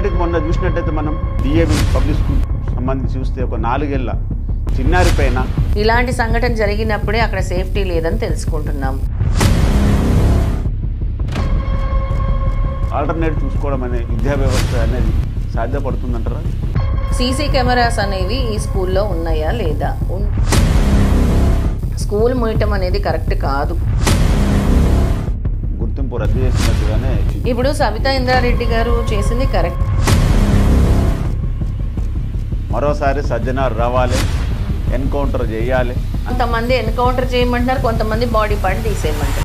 నిన్నటికి మొన్న చూసినట్టయితే మనం డిఏవి పబ్లిక్ స్కూల్ సంబంధించి చూస్తే ఒక నాలుగేళ్ల చిన్నారి పైన ఇలాంటి సంఘటన జరిగినప్పుడే అక్కడ సేఫ్టీ లేదని తెలుసుకుంటున్నాం ఆల్టర్నేట్ చూసుకోవడం అనే విద్యా వ్యవస్థ అనేది సాధ్యపడుతుందంటారా సీసీ కెమెరాస్ అనేవి ఈ స్కూల్లో ఉన్నాయా లేదా ఉన్- స్కూల్ మూయటం అనేది కరెక్ట్ కాదు గుర్తింపు రద్దు చేసినట్టుగానే ఇప్పుడు సవితా ఇంద్రారెడ్డి గారు చేసింది కరెక్ట్ మరోసారి సజ్జనార్ రావాలి ఎన్కౌంటర్ చేయాలి కొంతమంది ఎన్కౌంటర్ చేయమంటున్నారు కొంతమంది బాడీ పార్ట్ తీసేయమంటారు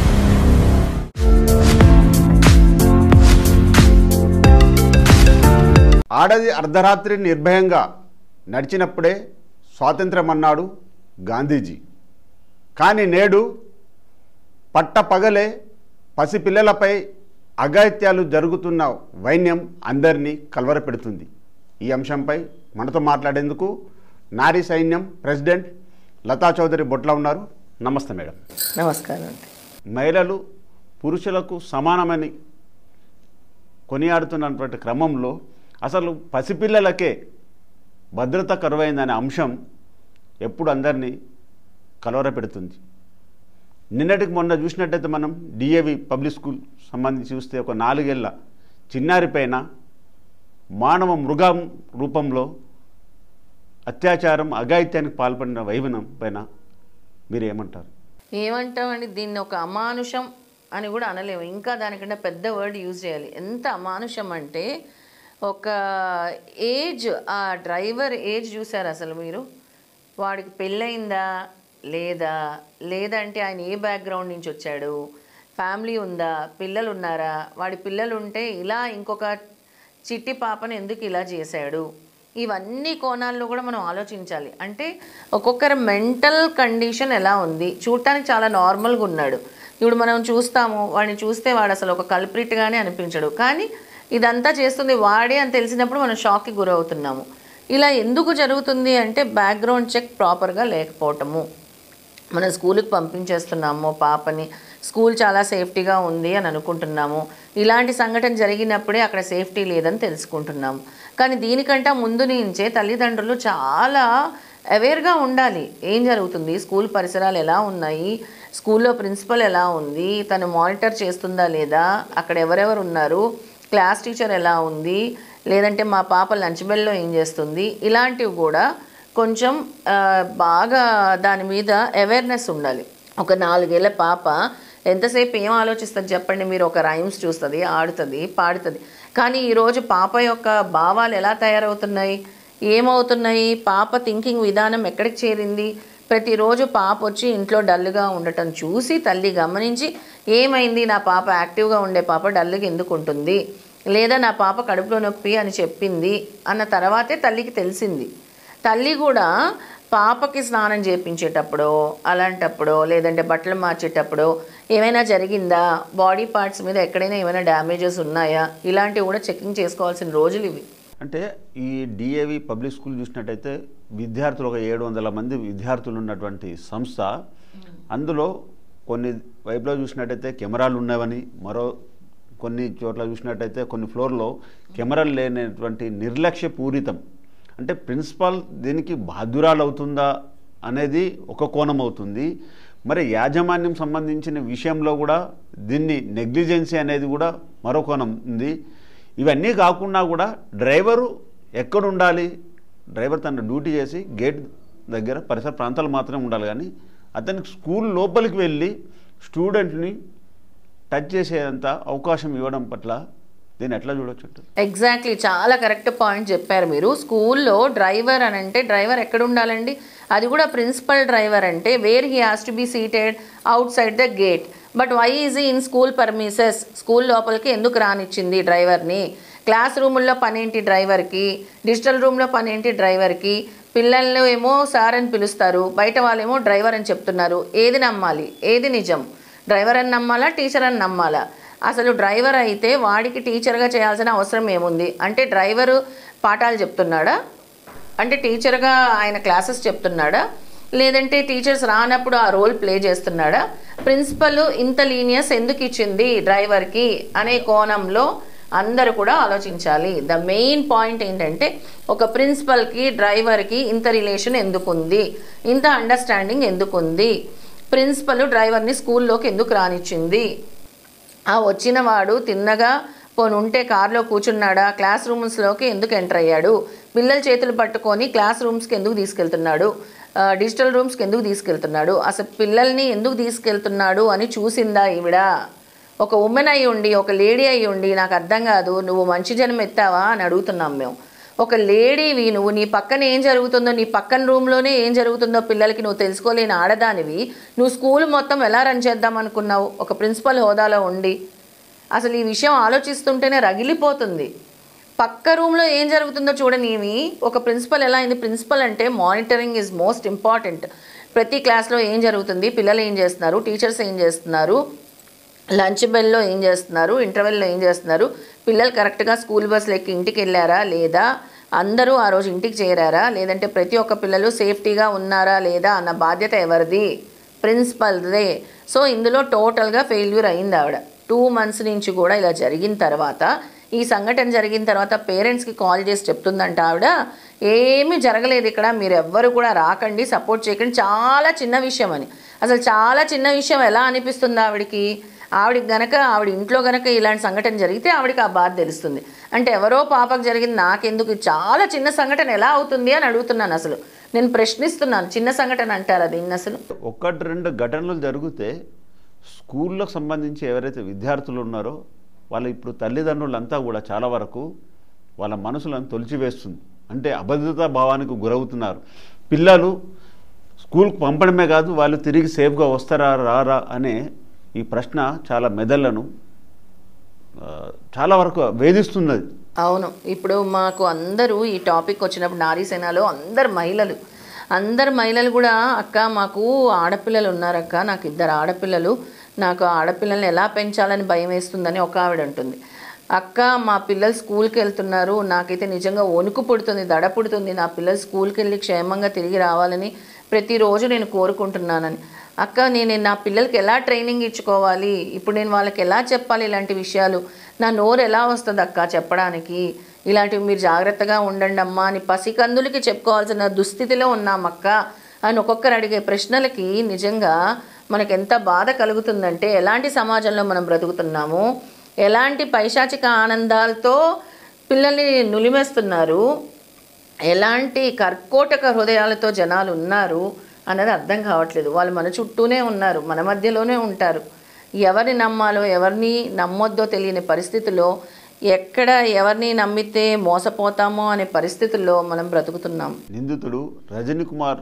ఆడది అర్ధరాత్రి నిర్భయంగా నడిచినప్పుడే స్వాతంత్రం అన్నాడు గాంధీజీ కానీ నేడు పట్టపగలే పసిపిల్లలపై అఘాయిత్యాలు జరుగుతున్న వైన్యం అందరినీ కలవరపెడుతుంది ఈ అంశంపై మనతో మాట్లాడేందుకు నారీ సైన్యం ప్రెసిడెంట్ లతా చౌదరి బొట్ల ఉన్నారు నమస్తే మేడం నమస్కారం అండి మహిళలు పురుషులకు సమానమని కొనియాడుతున్నటువంటి క్రమంలో అసలు పసిపిల్లలకే భద్రత కరువైందనే అంశం ఎప్పుడు అందరినీ కలవరపెడుతుంది నిన్నటికి మొన్న చూసినట్టయితే మనం డిఏవి పబ్లిక్ స్కూల్ సంబంధించి చూస్తే ఒక నాలుగేళ్ల చిన్నారి పైన మానవ మృగం రూపంలో అత్యాచారం అఘాయిత్యానికి పాల్పడిన వైవనం పైన మీరు ఏమంటారు ఏమంటామండి దీన్ని ఒక అమానుషం అని కూడా అనలేము ఇంకా దానికంటే పెద్ద వర్డ్ యూజ్ చేయాలి ఎంత అమానుషం అంటే ఒక ఏజ్ ఆ డ్రైవర్ ఏజ్ చూసారు అసలు మీరు వాడికి పెళ్ళయిందా లేదా లేదంటే ఆయన ఏ బ్యాక్గ్రౌండ్ నుంచి వచ్చాడు ఫ్యామిలీ ఉందా పిల్లలు ఉన్నారా వాడి పిల్లలు ఉంటే ఇలా ఇంకొక చిట్టి పాపను ఎందుకు ఇలా చేశాడు ఇవన్నీ కోణాల్లో కూడా మనం ఆలోచించాలి అంటే ఒక్కొక్కరి మెంటల్ కండిషన్ ఎలా ఉంది చూడటానికి చాలా నార్మల్గా ఉన్నాడు ఇప్పుడు మనం చూస్తాము వాడిని చూస్తే వాడు అసలు ఒక కల్ప్రిట్గానే అనిపించడు కానీ ఇదంతా చేస్తుంది వాడే అని తెలిసినప్పుడు మనం షాక్కి గురవుతున్నాము ఇలా ఎందుకు జరుగుతుంది అంటే బ్యాక్గ్రౌండ్ చెక్ ప్రాపర్గా లేకపోవటము మనం స్కూల్కి పంపించేస్తున్నాము పాపని స్కూల్ చాలా సేఫ్టీగా ఉంది అని అనుకుంటున్నాము ఇలాంటి సంఘటన జరిగినప్పుడే అక్కడ సేఫ్టీ లేదని తెలుసుకుంటున్నాము కానీ దీనికంటే ముందు నుంచే తల్లిదండ్రులు చాలా అవేర్గా ఉండాలి ఏం జరుగుతుంది స్కూల్ పరిసరాలు ఎలా ఉన్నాయి స్కూల్లో ప్రిన్సిపల్ ఎలా ఉంది తను మానిటర్ చేస్తుందా లేదా అక్కడ ఎవరెవరు ఉన్నారు క్లాస్ టీచర్ ఎలా ఉంది లేదంటే మా పాప లంచ్ బెల్లో ఏం చేస్తుంది ఇలాంటివి కూడా కొంచెం ఆ, బాగా దాని మీద అవేర్నెస్ ఉండాలి ఒక నాలుగేళ్ల పాప ఎంతసేపు ఏం ఆలోచిస్తుంది చెప్పండి మీరు ఒక రైమ్స్ చూస్తుంది ఆడుతుంది పాడుతుంది కానీ ఈరోజు పాప యొక్క భావాలు ఎలా తయారవుతున్నాయి ఏమవుతున్నాయి పాప థింకింగ్ విధానం ఎక్కడికి చేరింది ప్రతిరోజు పాప వచ్చి ఇంట్లో డల్గా ఉండటం చూసి తల్లి గమనించి ఏమైంది నా పాప యాక్టివ్గా ఉండే పాప డల్గా ఎందుకు ఉంటుంది లేదా నా పాప కడుపులో నొప్పి అని చెప్పింది అన్న తర్వాతే తల్లికి తెలిసింది తల్లి కూడా పాపకి స్నానం చేయించేటప్పుడో అలాంటప్పుడో లేదంటే బట్టలు మార్చేటప్పుడో ఏమైనా జరిగిందా బాడీ పార్ట్స్ మీద ఎక్కడైనా ఏమైనా డ్యామేజెస్ ఉన్నాయా ఇలాంటివి కూడా చెకింగ్ చేసుకోవాల్సిన రోజులు ఇవి అంటే ఈ డిఏవి పబ్లిక్ స్కూల్ చూసినట్టయితే విద్యార్థులు ఒక ఏడు వందల మంది విద్యార్థులు ఉన్నటువంటి సంస్థ అందులో కొన్ని వైపులో చూసినట్టయితే కెమెరాలు ఉన్నాయని మరో కొన్ని చోట్ల చూసినట్టయితే కొన్ని ఫ్లోర్లో కెమెరాలు లేనటువంటి నిర్లక్ష్య పూరితం అంటే ప్రిన్సిపాల్ దీనికి బాధ్యురాలు అవుతుందా అనేది ఒక కోణం అవుతుంది మరి యాజమాన్యం సంబంధించిన విషయంలో కూడా దీన్ని నెగ్లిజెన్సీ అనేది కూడా మరో కోణం ఉంది ఇవన్నీ కాకుండా కూడా డ్రైవరు ఎక్కడ ఉండాలి డ్రైవర్ తన డ్యూటీ చేసి గేట్ దగ్గర పరిసర ప్రాంతాలు మాత్రమే ఉండాలి కానీ అతనికి స్కూల్ లోపలికి వెళ్ళి స్టూడెంట్ని టచ్ చేసేంత అవకాశం ఇవ్వడం పట్ల దీన్ని ఎట్లా చూడొచ్చు అంటారు ఎగ్జాక్ట్లీ చాలా కరెక్ట్ పాయింట్ చెప్పారు మీరు స్కూల్లో డ్రైవర్ అని అంటే డ్రైవర్ ఎక్కడ ఉండాలండి అది కూడా ప్రిన్సిపల్ డ్రైవర్ అంటే where he has to be seated outside the gate but why is in school premises school లోపలికి ఎందుకు రానిచ్చింది డ్రైవర్ని క్లాస్ రూముల్లో పనేంటి డ్రైవర్కి డిజిటల్ రూమ్లో పనేంటి డ్రైవర్కి పిల్లలు ఏమో సార్ అని పిలుస్తారు బయట వాళ్ళేమో డ్రైవర్ అని చెప్తున్నారు ఏది నమ్మాలి ఏది నిజం డ్రైవర్ అని నమ్మాలా టీచర్ అని నమ్మాలా అసలు డ్రైవర్ అయితే వాడికి టీచర్గా చేయాల్సిన అవసరం ఏముంది అంటే డ్రైవరు పాఠాలు చెప్తున్నాడా అంటే టీచర్గా ఆయన క్లాసెస్ చెప్తున్నాడా లేదంటే టీచర్స్ రానప్పుడు ఆ రోల్ ప్లే చేస్తున్నాడా ప్రిన్సిపల్ ఇంత లీనియస్ ఎందుకు ఇచ్చింది డ్రైవర్కి అనే కోణంలో అందరూ కూడా ఆలోచించాలి ద మెయిన్ పాయింట్ ఏంటంటే ఒక ప్రిన్సిపల్కి డ్రైవర్కి ఇంత రిలేషన్ ఎందుకుంది ఇంత అండర్స్టాండింగ్ ఎందుకుంది ప్రిన్సిపల్ డ్రైవర్ని స్కూల్లోకి ఎందుకు రానిచ్చింది ఆ వచ్చిన వాడు తిన్నగా పోను ఉంటే కారులో కూర్చున్నాడా క్లాస్ రూమ్స్లోకి ఎందుకు ఎంటర్ అయ్యాడు పిల్లల చేతులు పట్టుకొని క్లాస్ రూమ్స్కి ఎందుకు తీసుకెళ్తున్నాడు ఆ, డిజిటల్ రూమ్స్కి ఎందుకు తీసుకెళ్తున్నాడు అసలు పిల్లల్ని ఎందుకు తీసుకెళ్తున్నాడు అని చూసిందా ఈవిడ ఒక ఉమెన్ అయి ఉండి ఒక లేడీ అయి ఉండి నాకు అర్థం కాదు నువ్వు మంచి జన్మ ఎత్తావా అని అడుగుతున్నాం మేము ఒక లేడీవి నువ్వు నీ పక్కన ఏం జరుగుతుందో నీ పక్కన రూమ్లోనే ఏం జరుగుతుందో పిల్లలకి నువ్వు తెలుసుకోలేని ఆడదానివి నువ్వు స్కూల్ మొత్తం ఎలా రన్ చేద్దాం అనుకున్నావు ఒక ప్రిన్సిపల్ హోదాలో ఉండి అసలు ఈ విషయం ఆలోచిస్తుంటేనే రగిలిపోతుంది పక్క రూమ్లో ఏం జరుగుతుందో చూడనివి ఒక ప్రిన్సిపల్ ఎలా అయింది ప్రిన్సిపల్ అంటే మానిటరింగ్ ఈజ్ మోస్ట్ ఇంపార్టెంట్ ప్రతి క్లాస్లో ఏం జరుగుతుంది పిల్లలు ఏం చేస్తున్నారు టీచర్స్ ఏం చేస్తున్నారు లంచ్ బెల్లో ఏం చేస్తున్నారు ఇంటర్వెల్లో ఏం చేస్తున్నారు పిల్లలు కరెక్ట్గా స్కూల్ బస్సులు ఎక్కి ఇంటికి వెళ్ళారా లేదా అందరూ ఆ రోజు ఇంటికి చేరారా లేదంటే ప్రతి ఒక్క పిల్లలు సేఫ్టీగా ఉన్నారా లేదా అన్న బాధ్యత ఎవరిది ప్రిన్సిపల్దే సో ఇందులో టోటల్గా ఫెయిల్యూర్ అయింది ఆవిడ టూ మంత్స్ నుంచి కూడా ఇలా జరిగిన తర్వాత ఈ సంఘటన జరిగిన తర్వాత పేరెంట్స్కి కాల్ చేసి చెప్తుందంట ఆవిడ ఏమీ జరగలేదు ఇక్కడ మీరు ఎవ్వరు కూడా రాకండి సపోర్ట్ చేయకండి చాలా చిన్న విషయం అని అసలు చాలా చిన్న విషయం ఎలా అనిపిస్తుంది ఆవిడకి ఆవిడకి గనక ఆవిడ ఇంట్లో గనక ఇలాంటి సంఘటన జరిగితే ఆవిడకి ఆ బాధ తెలుస్తుంది అంటే ఎవరో పాపకు జరిగింది నాకెందుకు ఇది చాలా చిన్న సంఘటన ఎలా అవుతుంది అని అడుగుతున్నాను అసలు నేను ప్రశ్నిస్తున్నాను చిన్న సంఘటన అంటారు అది అసలు ఒకటి రెండు ఘటనలు జరిగితే స్కూళ్ళకు సంబంధించి ఎవరైతే విద్యార్థులు ఉన్నారో వాళ్ళ ఇప్పుడు తల్లిదండ్రులంతా కూడా చాలా వరకు వాళ్ళ మనసులను తొలిచివేస్తుంది అంటే అభద్రతా భావానికి గురవుతున్నారు పిల్లలు స్కూల్కి పంపడమే కాదు వాళ్ళు తిరిగి సేఫ్గా వస్తారా రారా అనే ఈ ప్రశ్న చాలా మెదళ్లను ఆ, చాలా వరకు వేధిస్తున్నది అవును ఇప్పుడు మాకు అందరూ ఈ టాపిక్ వచ్చినప్పుడు నారీ సేనలో అందరు మహిళలు అందరు మహిళలు కూడా అక్క మాకు ఆడపిల్లలు ఉన్నారక్క నాకు ఇద్దరు ఆడపిల్లలు నాకు ఆడపిల్లల్ని ఎలా పెంచాలని భయం వేస్తుందని ఒక ఆవిడ ఉంటుంది అక్క మా పిల్లలు స్కూల్కి వెళ్తున్నారు నాకైతే నిజంగా వణుకు పుడుతుంది దడ పుడుతుంది నా పిల్లలు స్కూల్కి వెళ్ళి క్షేమంగా తిరిగి రావాలని ప్రతిరోజు నేను కోరుకుంటున్నానని అక్క నేను నా పిల్లలకి ఎలా ట్రైనింగ్ ఇచ్చుకోవాలి ఇప్పుడు నేను వాళ్ళకి ఎలా చెప్పాలి ఇలాంటి విషయాలు నా నోరు ఎలా వస్తుంది అక్క చెప్పడానికి ఇలాంటివి మీరు జాగ్రత్తగా ఉండండి అమ్మా అని పసికందులకి చెప్పుకోవాల్సిన దుస్థితిలో ఉన్నామక్క అని ఒక్కొక్కరు అడిగే ప్రశ్నలకి నిజంగా మనకు ఎంత బాధ కలుగుతుందంటే ఎలాంటి సమాజంలో మనం బ్రతుకుతున్నాము ఎలాంటి పైశాచిక ఆనందాలతో పిల్లల్ని నులిమేస్తున్నారు ఎలాంటి కర్కోటక హృదయాలతో జనాలు ఉన్నారు అన్నది అర్థం కావట్లేదు వాళ్ళు మన చుట్టూనే ఉన్నారు మన మధ్యలోనే ఉంటారు ఎవరిని నమ్మాలో ఎవరిని నమ్మొద్దో తెలియని పరిస్థితిలో ఎక్కడ ఎవరిని నమ్మితే మోసపోతామో అనే పరిస్థితుల్లో మనం బ్రతుకుతున్నాం నిందితుడు రజనీ కుమార్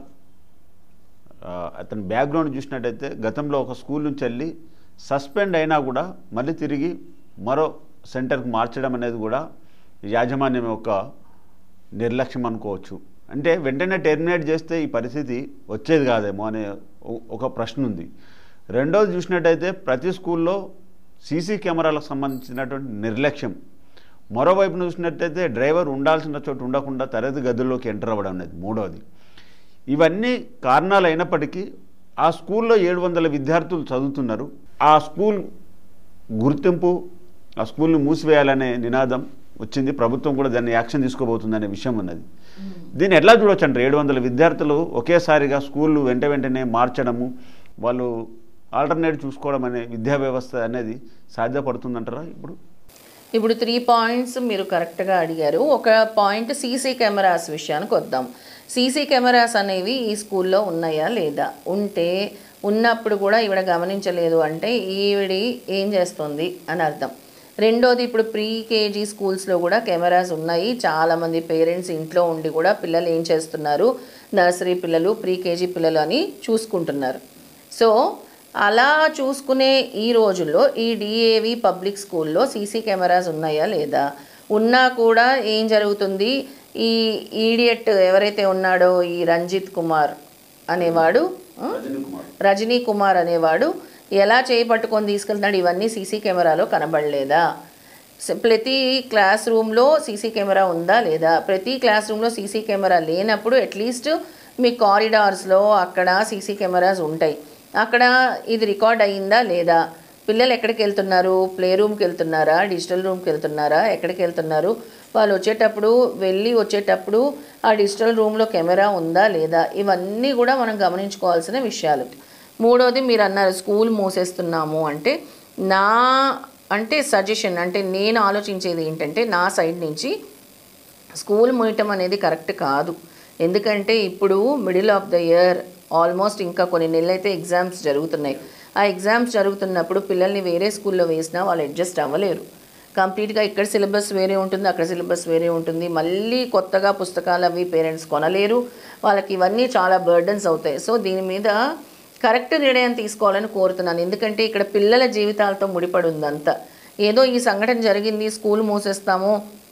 ఆ, అతని బ్యాక్గ్రౌండ్ చూసినట్టయితే గతంలో ఒక స్కూల్ నుంచి వెళ్ళి సస్పెండ్ అయినా కూడా మళ్ళీ తిరిగి మరో సెంటర్కి మార్చడం అనేది కూడా యాజమాన్యం యొక్క నిర్లక్ష్యం అనుకోవచ్చు అంటే వెంటనే టెర్మినేట్ చేస్తే ఈ పరిస్థితి వచ్చేది కాదేమో అనే ఒ- ఒక ప్రశ్న ఉంది రెండోది చూసినట్టయితే ప్రతి స్కూల్లో సీసీ కెమెరాలకు సంబంధించినటువంటి నిర్లక్ష్యం మరోవైపున చూసినట్టయితే డ్రైవర్ ఉండాల్సిన చోటు ఉండకుండా తరగతి గదుల్లోకి ఎంటర్ అవ్వడం అనేది మూడవది ఇవన్నీ కారణాలు అయినప్పటికీ ఆ స్కూల్లో ఏడు వందల విద్యార్థులు చదువుతున్నారు ఆ స్కూల్ గుర్తింపు ఆ స్కూల్ని మూసివేయాలనే నినాదం వచ్చింది ప్రభుత్వం కూడా దాన్ని యాక్షన్ తీసుకోబోతుందనే విషయం ఉన్నది దీన్ని ఎట్లా చూడొచ్చు అంటారు ఏడు వందల విద్యార్థులు ఒకేసారిగా స్కూళ్ళు వెంట వెంటనే మార్చడము వాళ్ళు ఆల్టర్నేట్ చూసుకోవడం అనే విద్యా వ్యవస్థ అనేది సాధ్యపడుతుందంటారా ఇప్పుడు ఇప్పుడు త్రీ పాయింట్స్ మీరు కరెక్ట్గా అడిగారు ఒక పాయింట్ సీసీ కెమెరాస్ విషయానికి వద్దాం సీసీ కెమెరాస్ అనేవి ఈ స్కూల్లో ఉన్నాయా లేదా ఉంటే ఉన్నప్పుడు కూడా ఈవిడ గమనించలేదు అంటే ఈవిడి ఏం చేస్తుంది అని అర్థం రెండోది ఇప్పుడు ప్రీ కేజీ స్కూల్స్లో కూడా కెమెరాస్ ఉన్నాయి చాలామంది పేరెంట్స్ ఇంట్లో ఉండి కూడా పిల్లలు ఏం చేస్తున్నారు నర్సరీ పిల్లలు ప్రీ కేజీ పిల్లలు అని చూసుకుంటున్నారు సో అలా చూసుకునే ఈ రోజుల్లో ఈ డిఏవి పబ్లిక్ స్కూల్లో సీసీ కెమెరాస్ ఉన్నాయా లేదా ఉన్నా కూడా ఏం జరుగుతుంది ఈ ఈడియట్ ఎవరైతే ఉన్నాడో ఈ రంజిత్ కుమార్ అనేవాడు ఆ? రజనీ కుమార్ అనేవాడు ఎలా చేయి పట్టుకొని తీసుకెళ్తున్నాడు ఇవన్నీ సీసీ కెమెరాలో కనబడలేదా స- ప్రతి క్లాస్ రూమ్లో సీసీ కెమెరా ఉందా లేదా ప్రతి క్లాస్ రూమ్లో సీసీ కెమెరా లేనప్పుడు అట్లీస్ట్ మీ కారిడార్స్లో అక్కడ సీసీ కెమెరాస్ ఉంటాయి అక్కడ ఇది రికార్డ్ అయ్యిందా లేదా పిల్లలు ఎక్కడికి వెళ్తున్నారు ప్లే రూమ్కి వెళ్తున్నారా డిజిటల్ రూమ్కి వెళ్తున్నారా ఎక్కడికి వెళ్తున్నారు వాళ్ళు వచ్చేటప్పుడు వెళ్ళి వచ్చేటప్పుడు ఆ డిజిటల్ రూమ్లో కెమెరా ఉందా లేదా ఇవన్నీ కూడా మనం గమనించుకోవాల్సిన విషయాలు మూడోది మీరు అన్నారు స్కూల్ మూసేస్తున్నాము అంటే నా అంటే సజెషన్ అంటే నేను ఆలోచించేది ఏంటంటే నా సైడ్ నుంచి స్కూల్ మూయటం అనేది కరెక్ట్ కాదు ఎందుకంటే ఇప్పుడు middle of the year almost ఇంకా కొన్ని నెలలు అయితే ఎగ్జామ్స్ జరుగుతున్నాయి ఆ ఎగ్జామ్స్ జరుగుతున్నప్పుడు పిల్లల్ని వేరే స్కూల్లో వేసినా వాళ్ళు అడ్జస్ట్ అవ్వలేరు కంప్లీట్గా ఇక్కడ సిలబస్ వేరే ఉంటుంది అక్కడ సిలబస్ వేరే ఉంటుంది మళ్ళీ కొత్తగా పుస్తకాలు అవి పేరెంట్స్ కొనలేరు వాళ్ళకి ఇవన్నీ చాలా బర్డన్స్ అవుతాయి సో దీని మీద కరెక్ట్ నిర్ణయం తీసుకోవాలని కోరుతున్నాను ఎందుకంటే ఇక్కడ పిల్లల జీవితాలతో ముడిపడి ఉందంతా ఏదో ఈ సంఘటన జరిగింది స్కూల్ మూసేస్తాము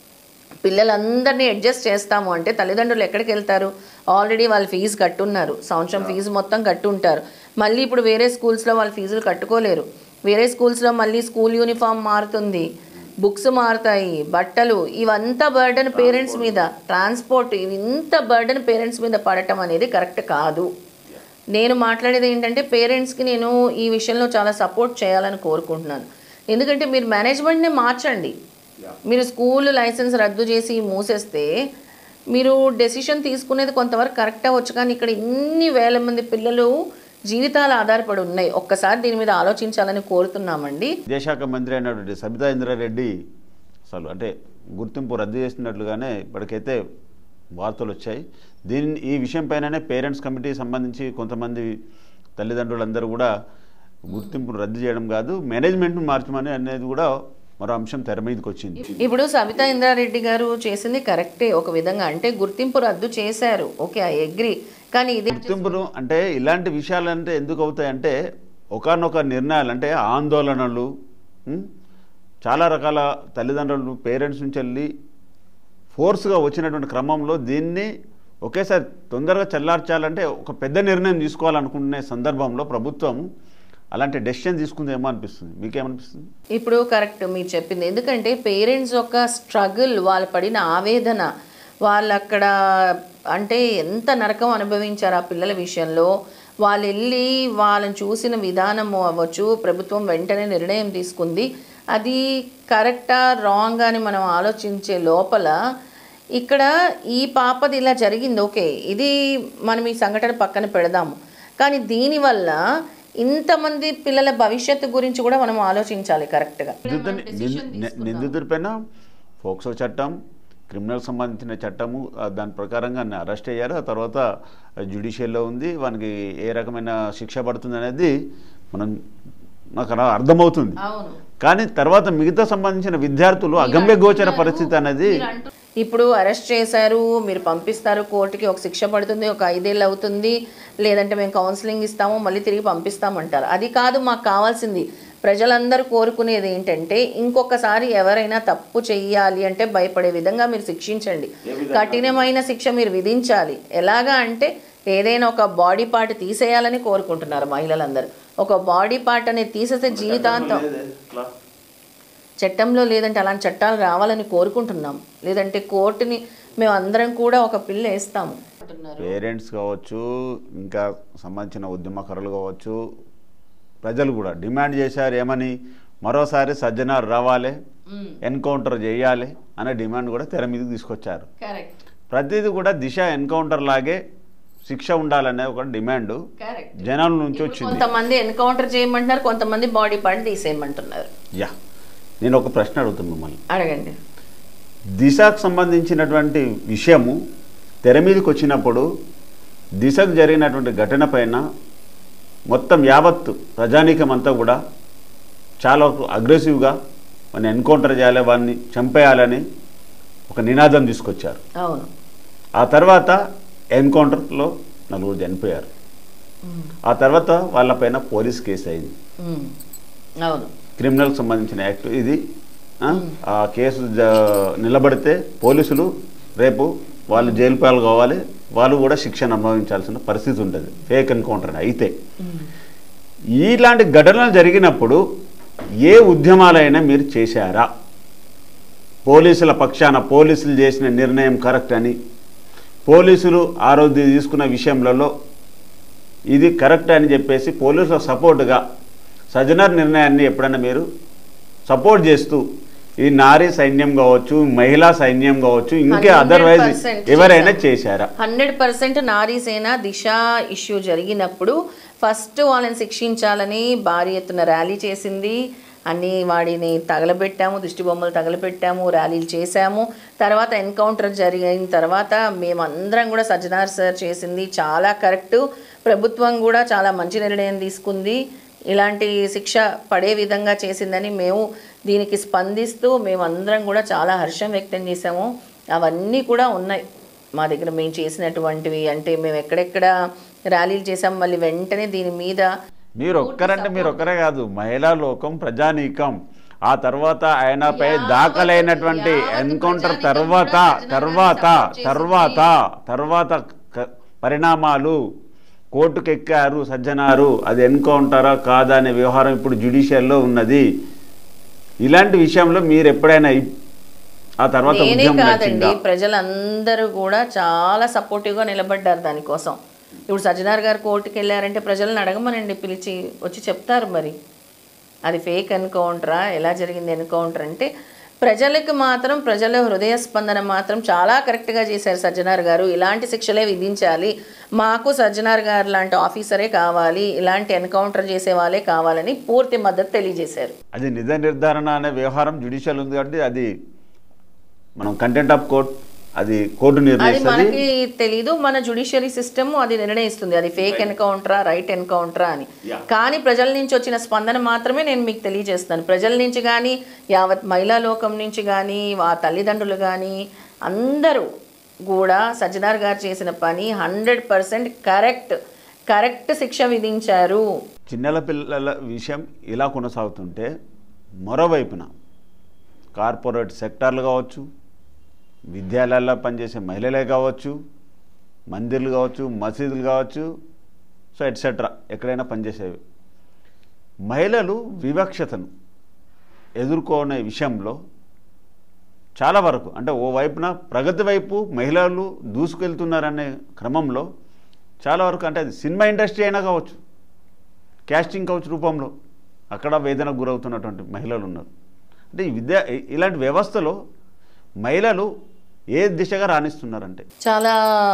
పిల్లలందరినీ అడ్జస్ట్ చేస్తాము అంటే తల్లిదండ్రులు ఎక్కడికి వెళ్తారు ఆల్రెడీ వాళ్ళు ఫీజు కట్టున్నారు సంవత్సరం ఫీజు మొత్తం కట్టుంటారు మళ్ళీ ఇప్పుడు వేరే స్కూల్స్లో వాళ్ళు ఫీజులు కట్టుకోలేరు వేరే స్కూల్స్లో మళ్ళీ స్కూల్ యూనిఫామ్ మారుతుంది బుక్స్ మారుతాయి బట్టలు ఇవంతా బర్డన్ పేరెంట్స్ మీద ట్రాన్స్పోర్ట్ ఇవి ఇంత బర్డన్ పేరెంట్స్ మీద పడటం అనేది కరెక్ట్ కాదు నేను మాట్లాడేది ఏంటంటే పేరెంట్స్కి నేను ఈ విషయంలో చాలా సపోర్ట్ చేయాలని కోరుకుంటున్నాను ఎందుకంటే మీరు మేనేజ్మెంట్ని మార్చండి మీరు స్కూల్ లైసెన్స్ రద్దు చేసి మూసేస్తే మీరు డెసిషన్ తీసుకునేది కొంతవరకు కరెక్ట్ అవ్వచ్చు కానీ ఇక్కడ ఇన్ని వేల మంది పిల్లలు జీవితాలు ఆధారపడి ఉన్నాయి ఒక్కసారి దీని మీద ఆలోచించాలని కోరుతున్నామండి విద్యాశాఖ మంత్రి అయినటువంటి సబితా ఇంద్రారెడ్డి అసలు అంటే గుర్తింపు రద్దు చేసినట్లుగానే ఇప్పటికైతే వార్తలు వచ్చాయి దీని ఈ విషయం పైననే పేరెంట్స్ కమిటీ సంబంధించి కొంతమంది తల్లిదండ్రులందరూ కూడా గుర్తింపును రద్దు చేయడం కాదు మేనేజ్మెంట్ను మార్చమని అనేది కూడా మరో అంశం తెర మీదకి వచ్చింది ఇప్పుడు సబితా ఇంద్రారెడ్డి గారు చేసింది కరెక్టే ఒక విధంగా అంటే గుర్తింపు రద్దు చేశారు ఓకే ఐ అగ్రి కానీ ఇది గుర్తింపును అంటే ఇలాంటి విషయాలు అంటే ఎందుకు అవుతాయంటే ఒకనొక నిర్ణయాలు అంటే ఆందోళనలు ఉం? చాలా రకాల తల్లిదండ్రులు పేరెంట్స్ నుంచి వెళ్ళి ఫోర్స్గా వచ్చినటువంటి క్రమంలో దీన్ని ఒకేసారి తొందరగా చల్లార్చాలంటే ఒక పెద్ద నిర్ణయం తీసుకోవాలనుకునే సందర్భంలో ప్రభుత్వం అలాంటి డెసిషన్ తీసుకుందేమో అనిపిస్తుంది మీకేమనిపిస్తుంది ఇప్పుడు కరెక్ట్ మీరు చెప్పింది ఎందుకంటే పేరెంట్స్ యొక్క స్ట్రగుల్ వాళ్ళు పడిన ఆవేదన వాళ్ళు అక్కడ అంటే ఎంత నరకం అనుభవించారు ఆ పిల్లల విషయంలో వాళ్ళు వెళ్ళి వాళ్ళని చూసిన విధానము అవ్వచ్చు ప్రభుత్వం వెంటనే నిర్ణయం తీసుకుంది అది కరెక్టా రాంగ్ అని మనం ఆలోచించే లోపల ఇక్కడ ఈ పాపది ఇలా జరిగింది ఓకే ఇది మనం ఈ సంఘటన పక్కన పెడదాము కానీ దీనివల్ల ఇంతమంది పిల్లల భవిష్యత్తు గురించి కూడా మనం ఆలోచించాలి కరెక్ట్గా నిందితుని నింది- నిందితుడిపైన ఫోక్సో చట్టం క్రిమినల్ సంబంధించిన చట్టము ఆ, దాని ప్రకారంగా ఆయన అరెస్ట్ అయ్యారు ఆ తర్వాత జ్యుడిషియల్లో ఉంది వానికి ఏ రకమైన శిక్ష పడుతుంది అనేది మనం నాకు అలా అర్థమవుతుంది అవును కానీ తర్వాత మిగతా సంబంధించిన విద్యార్థులు అగమ్య గోచర పరిస్థితి అనేది ఇప్పుడు అరెస్ట్ చేశారు మీరు పంపిస్తారు కోర్టుకి ఒక శిక్ష పడుతుంది ఒక ఐదేళ్ళు అవుతుంది లేదంటే మేము కౌన్సిలింగ్ ఇస్తాము మళ్ళీ తిరిగి పంపిస్తామంటారు అది కాదు మాకు కావాల్సింది ప్రజలందరూ కోరుకునేది ఏంటంటే ఇంకొకసారి ఎవరైనా తప్పు చెయ్యాలి అంటే భయపడే విధంగా మీరు శిక్షించండి కఠినమైన శిక్ష మీరు విధించాలి ఎలాగా అంటే ఏదైనా ఒక బాడీ పార్ట్ తీసేయాలని కోరుకుంటున్నారు మహిళలందరూ ఒక బాడీ పార్ట్ అనేది తీసేస్తే జీవితాంతం చట్టంలో లేదంటే అలాంటి చట్టాలు రావాలని కోరుకుంటున్నాం లేదంటే కోర్టుని మేము అందరం కూడా ఒక పిల్ల వేస్తాము పేరెంట్స్ కావచ్చు ఇంకా సంబంధించిన ఉద్యమకారులు కావచ్చు ప్రజలు కూడా డిమాండ్ చేశారు ఏమని మరోసారి సజ్జనార్ రావాలి ఎన్కౌంటర్ చేయాలి అనే డిమాండ్ కూడా తెర మీదకి తీసుకొచ్చారు కరెక్ట్ ప్రతిదీ కూడా దిశ ఎన్కౌంటర్ లాగే శిక్ష ఉండాలనే ఒక డిమాండ్ కరెక్ట్ జనాల నుంచి వచ్చింది కొంతమంది ఎన్కౌంటర్ చేయమంటున్నారు కొంతమంది బాడీ పార్ట్ తీసేయమంటున్నారు యా నేను ఒక ప్రశ్న అడుగుతాను మిమ్మల్ని అడగండి దిశకు సంబంధించినటువంటి విషయము తెర మీదకి వచ్చినప్పుడు దిశకు జరిగినటువంటి ఘటన పైన మొత్తం యావత్తు ప్రజానీకం అంతా కూడా చాలా అగ్రెసివ్గా వాడిని ఎన్కౌంటర్ చేయాలి వాడిని చంపేయాలని ఒక నినాదం తీసుకొచ్చారు అవును ఆ తర్వాత ఎన్కౌంటర్లో నలుగురు చనిపోయారు ఆ తర్వాత వాళ్ళపైన పోలీస్ కేసు అయింది ఉమ్. అవును క్రిమినల్ సంబంధించిన యాక్ట్ ఇది ఆ, ఆ కేసు జ- నిలబడితే పోలీసులు రేపు వాళ్ళు జైలు పాలు కావాలి వాళ్ళు కూడా శిక్షణ అనుభవించాల్సిన పరిస్థితి ఉంటుంది ఫేక్ ఎన్కౌంటర్ అయితే ఇలాంటి ఘటనలు జరిగినప్పుడు ఏ ఉద్యమాలైనా మీరు చేశారా పోలీసుల పక్షాన పోలీసులు చేసిన నిర్ణయం కరెక్ట్ అని పోలీసులు ఆ రోజు తీసుకున్న విషయంలో ఇది కరెక్ట్ అని చెప్పేసి పోలీసుల సపోర్టుగా సజ్జనర్ నిర్ణయాన్ని ఎప్పుడైనా మీరు సపోర్ట్ చేస్తూ ఈ నారీ సైన్యం కావచ్చు మహిళా సైన్యం కావచ్చు ఇంకే 100% అదర్వైజ్ ఎవరైనా చేశాం. చేశారా hundred percent Narisena Disha issue జరిగినప్పుడు ఫస్ట్ వాళ్ళని శిక్షించాలని భారీ ఎత్తున ర్యాలీ చేసింది అన్ని వాడిని తగలబెట్టాము దిష్టి బొమ్మలు తగలబెట్టాము ర్యాలీలు చేశాము తర్వాత ఎన్కౌంటర్ జరిగిన తర్వాత మేమందరం కూడా సజ్జనార్ సార్ చేసింది చాలా కరెక్ట్ ప్రభుత్వం కూడా చాలా మంచి నిర్ణయం తీసుకుంది ఇలాంటి శిక్ష పడే విధంగా చేసిందని మేము దీనికి స్పందిస్తూ మేమందరం కూడా చాలా హర్షం వ్యక్తం చేశాము అవన్నీ కూడా ఉన్నాయి మా దగ్గర మేము చేసినటువంటివి అంటే మేము ఎక్కడెక్కడ ర్యాలీలు చేసాం మళ్ళీ వెంటనే దీని మీద మీరు ఒక్కరంటే మీరు ఒక్కరే కాదు మహిళా లోకం ప్రజానీకం ఆ తర్వాత ఆయనపై యావత్ దాఖలైనటువంటి యావత్ ఎన్కౌంటర్ ప్రజానీకం తర్వాత కూడా సజ్జనార్ని తర్వాత support చేసింది. తర్వాత తర్వాత క- పరిణామాలు కోర్టుకు ఎక్కారు సజ్జనారు అది ఎన్కౌంటరా కాదా అనే వ్యవహారం ఇప్పుడు జ్యుడిషియల్లో ఉన్నది ఇలాంటి విషయంలో మీరు ఎప్పుడైనా ఇప్- ఆ తర్వాత నేనే ఉద్యమం కాదండి నడిచిందా ప్రజలందరూ కూడా చాలా సపోర్టివ్గా నిలబడ్డారు దానికోసం ఇప్పుడు సజ్జనార్ గారు కోర్టుకి వెళ్ళారంటే ప్రజలను అడగమనండి పిలిచి వచ్చి చెప్తారు మరి అది ఫేక్ ఎన్కౌంటరా ఎలా జరిగింది ఎన్కౌంటర్ అంటే ప్రజలకు మాత్రం ప్రజల హృదయ స్పందన మాత్రం చాలా కరెక్ట్గా చేశారు సజ్జనార్ గారు ఇలాంటి శిక్షలే విధించాలి మాకు సజ్జనార్ గారు లాంటి ఆఫీసరే కావాలి ఇలాంటి ఎన్కౌంటర్ చేసే వాళ్ళే కావాలని పూర్తి మద్దతు తెలియజేశారు అది నిజ నిర్ధారణ అనే వ్యవహారం జ్యుడిషియల్ ఉంది కాబట్టి అది మనం కంటెంట్ ఆఫ్ కోర్ట్ అది కోర్టు అది నిర్ణయిస్తుంది మనకి తెలీదు మన జుడిషియరీ సిస్టమ్ అది నిర్ణయిస్తుంది అది ఫేక్ ఎన్కౌంటరా రైట్ ఎన్కౌంటరా అని Yeah. కానీ ప్రజల నుంచి వచ్చిన స్పందన మాత్రమే నేను మీకు తెలియజేస్తాను ప్రజల నుంచి కానీ యావత్ మహిళా లోకం నుంచి కానీ ఆ తల్లిదండ్రులు కానీ అందరూ కూడా సజ్జనార్ గారు చేసిన పని హండ్రెడ్ పర్సెంట్ కరెక్ట్ కరెక్ట్ శిక్ష విధించారు చిన్నల పిల్లల విషయం ఇలా కొనసాగుతుంటే మరోవైపున కార్పొరేట్ సెక్టార్లు కావచ్చు విద్యాలయాల్లో పనిచేసే మహిళలే కావచ్చు మందిర్లు కావచ్చు మసీదులు కావచ్చు సో ఎట్సెట్రా ఎక్కడైనా పనిచేసేవి మహిళలు వివక్షతను ఎదుర్కొనే విషయంలో చాలా వరకు అంటే ఓ వైపున ప్రగతి వైపు మహిళలు దూసుకెళ్తున్నారనే క్రమంలో చాలా వరకు అంటే అది సినిమా ఇండస్ట్రీ అయినా కావచ్చు క్యాస్టింగ్ కౌచ్ రూపంలో అక్కడ వేదనకు గురవుతున్నటువంటి మహిళలు ఉన్నారు అంటే ఈ విద్యా ఇ- ఇలాంటి వ్యవస్థలో మహిళలు ఏ దిశగా రాణిస్తున్నారంటే చాలా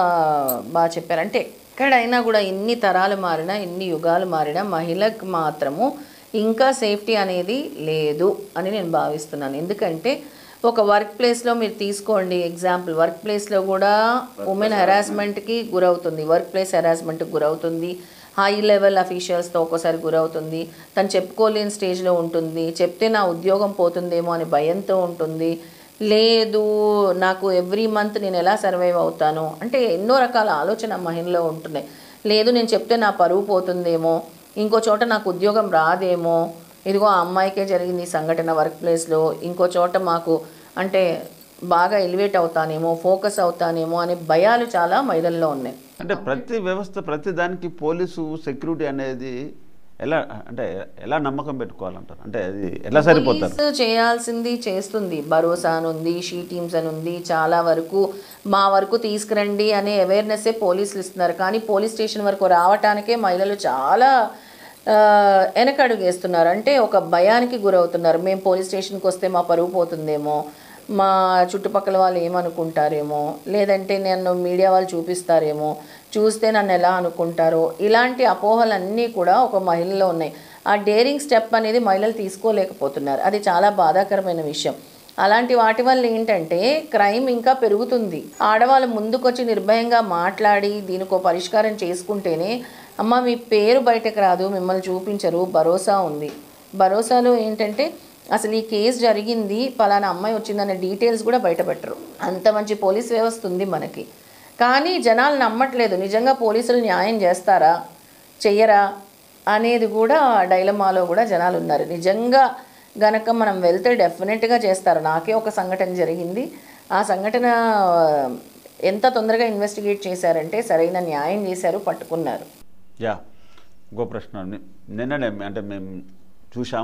బాగా చెప్పారు అంటే ఎక్కడైనా కూడా ఎన్ని తరాలు మారినా ఎన్ని యుగాలు మారినా మహిళకు మాత్రము ఇంకా సేఫ్టీ అనేది లేదు అని నేను భావిస్తున్నాను ఎందుకంటే ఒక వర్క్ ప్లేస్లో మీరు తీసుకోండి ఎగ్జాంపుల్ వర్క్ ప్లేస్లో కూడా ఉమెన్ హెరాస్మెంట్కి గురవుతుంది వర్క్ ప్లేస్ హెరాస్మెంట్కి గురవుతుంది హై లెవెల్ అఫీషియల్స్తో ఒక్కోసారి గురవుతుంది తను చెప్పుకోలేని స్టేజ్లో ఉంటుంది చెప్తే నా ఉద్యోగం పోతుందేమో అని భయంతో ఉంటుంది లేదు నాకు ఎవ్రీ మంత్ నేను ఎలా సర్వైవ్ అవుతాను అంటే ఎన్నో రకాల ఆలోచన మహిళలో ఉంటున్నాయి లేదు నేను చెప్తే నా పరువు పోతుందేమో ఇంకో చోట నాకు ఉద్యోగం రాదేమో ఇదిగో ఆ అమ్మాయికే జరిగింది ఈ సంఘటన వర్క్ ప్లేస్లో ఇంకో చోట మాకు అంటే బాగా ఎలివేట్ అవుతానేమో ఫోకస్ అవుతానేమో అనే భయాలు చాలా మహిళల్లో ఉన్నాయి అంటే ప్రతి వ్యవస్థ ప్రతి దానికి పోలీసు సెక్యూరిటీ అనేది ఎలా అంటే ఎలా నమ్మకం పెట్టుకోవాలంటారు అంటే అది ఎలా సరిపోతారు పోలీసు చేయాల్సింది చేస్తుంది భరోసా అని ఉంది షీ టీమ్స్ అని ఉంది చాలా వరకు మా వరకు తీసుకురండి అనే అవేర్నెస్సే పోలీసులు ఇస్తున్నారు కానీ పోలీస్ స్టేషన్ వరకు రావటానికే మహిళలు చాలా ఆ, వెనకడుగు వేస్తున్నారు అంటే ఒక భయానికి గురవుతున్నారు మేము పోలీస్ స్టేషన్కి వస్తే మా పరువు పోతుందేమో మా చుట్టుపక్కల వాళ్ళు ఏమనుకుంటారేమో లేదంటే నన్ను మీడియా వాళ్ళు చూపిస్తారేమో చూస్తే నన్ను ఎలా అనుకుంటారో ఇలాంటి అపోహలన్నీ కూడా ఒక మహిళలో ఉన్నాయి ఆ డేరింగ్ స్టెప్ అనేది మహిళలు తీసుకోలేకపోతున్నారు అది చాలా బాధాకరమైన విషయం అలాంటి వాటి వల్ల ఏంటంటే క్రైమ్ ఇంకా పెరుగుతుంది ఆడవాళ్ళు ముందుకొచ్చి నిర్భయంగా మాట్లాడి దీనికి ఒక పరిష్కారం చేసుకుంటేనే అమ్మ మీ పేరు బయటకు రాదు మిమ్మల్ని చూపించరు భరోసా ఉంది భరోసాలో ఏంటంటే అసలు ఈ కేసు జరిగింది పలానా అమ్మాయి వచ్చిందనే డీటెయిల్స్ కూడా బయటపెట్టరు అంత మంచి పోలీస్ వ్యవస్థ ఉంది మనకి కానీ జనాలు నమ్మట్లేదు నిజంగా పోలీసులు న్యాయం చేస్తారా చెయ్యరా అనేది కూడా డైలమాలో కూడా జనాలు ఉన్నారు నిజంగా గనక మనం వెళ్తే డెఫినెట్గా చేస్తారు నాకే ఒక సంఘటన జరిగింది ఆ సంఘటన ఎంత తొందరగా ఇన్వెస్టిగేట్ చేశారంటే సరైన న్యాయం చేశారు పట్టుకున్నారు యా ఇంకో ప్రశ్న ని- నిన్ననే అంటే మేము చూసాం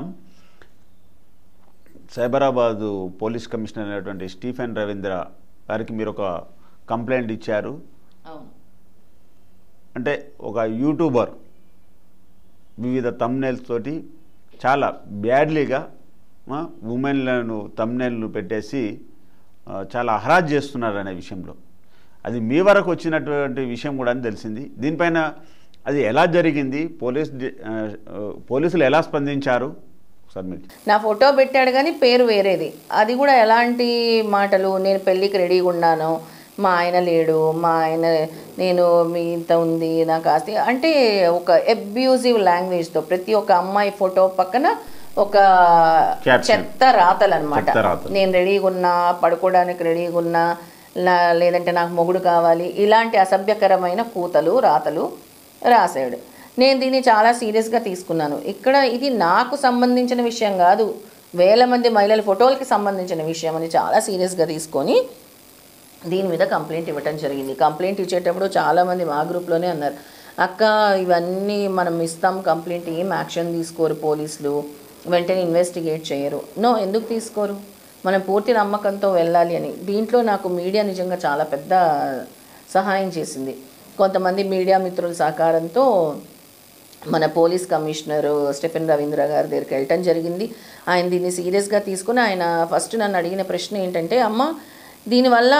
సైబరాబాదు పోలీస్ కమిషనర్ అయినటువంటి స్టీఫెన్ రవీంద్ర గారికి మీరు ఒక కంప్లైంట్ ఇచ్చారు అవును అంటే ఒక యూట్యూబర్ వివిధ తమ్నేల్స్ తోటి చాలా బ్యాడ్లీగా ఉమెన్లను తమ్నెల్ను పెట్టేసి ఆ, చాలా హరాజ్ చేస్తున్నారు అనే విషయంలో అది మీ వరకు వచ్చినటువంటి విషయం కూడా అని తెలిసింది దీనిపైన అది ఎలా జరిగింది పోలీస్ డి- ఆ, ఆ, పోలీసులు ఎలా స్పందించారు ఒకసారి మీరు నా ఫోటో పెట్టాడు కానీ పేరు వేరేది అది కూడా ఎలాంటి మాటలు నేను పెళ్ళికి రెడీగా ఉన్నాను మా ఆయన లేడు మా ఆయన నేను మీ ఇంత ఉంది నాకు ఆస్తి అంటే ఒక అబ్యూజివ్ లాంగ్వేజ్తో ప్రతి ఒక్క అమ్మాయి ఫోటో పక్కన ఒక Caption. చెత్త రాతలు అనమాట చెత్త రాతలు. నేను రెడీగా ఉన్నా పడుకోవడానికి రెడీగా ఉన్నా లా- లేదంటే నాకు మొగుడు కావాలి ఇలాంటి అసభ్యకరమైన కూతలు రాతలు రాశాడు నేను దీన్ని చాలా సీరియస్గా తీసుకున్నాను ఇక్కడ ఇది నాకు సంబంధించిన విషయం కాదు వేల మంది మహిళల ఫోటోలకి సంబంధించిన విషయం అని చాలా సీరియస్గా తీసుకొని దీని మీద కంప్లైంట్ ఇవ్వటం జరిగింది కంప్లైంట్ ఇచ్చేటప్పుడు చాలామంది మా గ్రూప్లోనే అన్నారు అక్క ఇవన్నీ మనం ఇస్తాం కంప్లైంట్ ఏం యాక్షన్ తీసుకోరు పోలీసులు వెంటనే ఇన్వెస్టిగేట్ చేయరు నో ఎందుకు తీసుకోరు మనం పూర్తి నమ్మకంతో వెళ్ళాలి అని దీంట్లో నాకు మీడియా నిజంగా చాలా పెద్ద సహాయం చేసింది కొంతమంది మీడియా మిత్రుల సహకారంతో మన పోలీస్ కమిషనర్ స్టెఫెన్ రవీంద్ర గారి దగ్గరికి వెళ్ళటం జరిగింది ఆయన దీన్ని సీరియస్గా తీసుకుని ఆయన ఫస్ట్ నన్ను అడిగిన ప్రశ్న ఏంటంటే అమ్మ దీనివల్ల